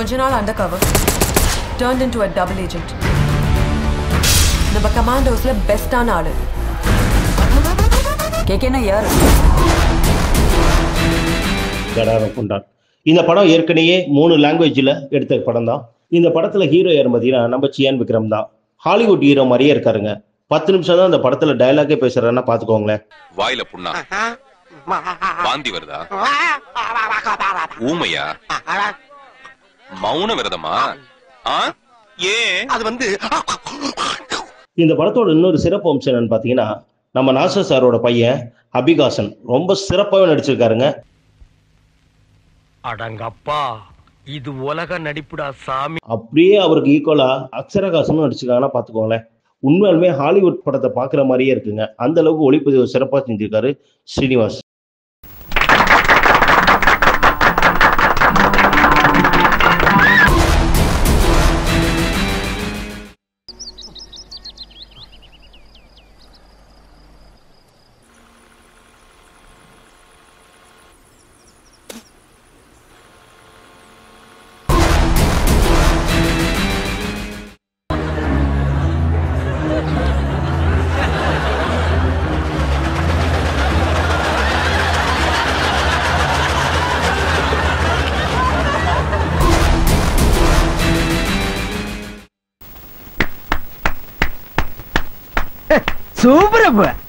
கொஞ்ச நாள் under cover turn into a double agent நம்ம கமாண்டோஸ்ல பெஸ்டான ஆளு கேக்கேனா யார் கடாரம் கொண்டான் இந்த படம் ஏற்கனவே மூணு லாங்குவேஜில் எடுத்த படம் தான் இந்த படத்தில் ஹீரோ யார் பார்த்தீங்கன்னா நம்ம சியான் விக்ரம் தான் ஹாலிவுட் ஹீரோ மாதிரியே இருக்காருங்க பத்து நிமிஷம் தான் அந்த படத்தில் டயலாகே பேசுறாருன்னா பார்த்துக்கோங்களேன் வாயில புண்ணா வாந்தி வருதா ஊமையா மௌன விரதமா ஆ ஏன் அது வந்து இந்த படத்தோட இன்னொரு சிறப்பு அம்சம் என்னன்னு பார்த்தீங்கன்னா நம்ம நாசர் சாரோட பையன் அபிகாசன் ரொம்ப சிறப்பாகவே நடிச்சிருக்காருங்க அடங்கப்பா இது உலக நடிப்புடா சாமி அப்படியே அவருக்கு ஈக்குவலா அக்ஷரகாசனும் நடிச்சிருக்காங்கன்னா பார்த்துக்கோங்களேன் உண்மையாலுமே ஹாலிவுட் படத்தை பார்க்குற மாதிரியே இருக்குங்க அந்த அளவுக்கு ஒளிப்பதிவு சிறப்பாக செஞ்சிருக்காரு ஸ்ரீனிவாஸ் சூப்பர்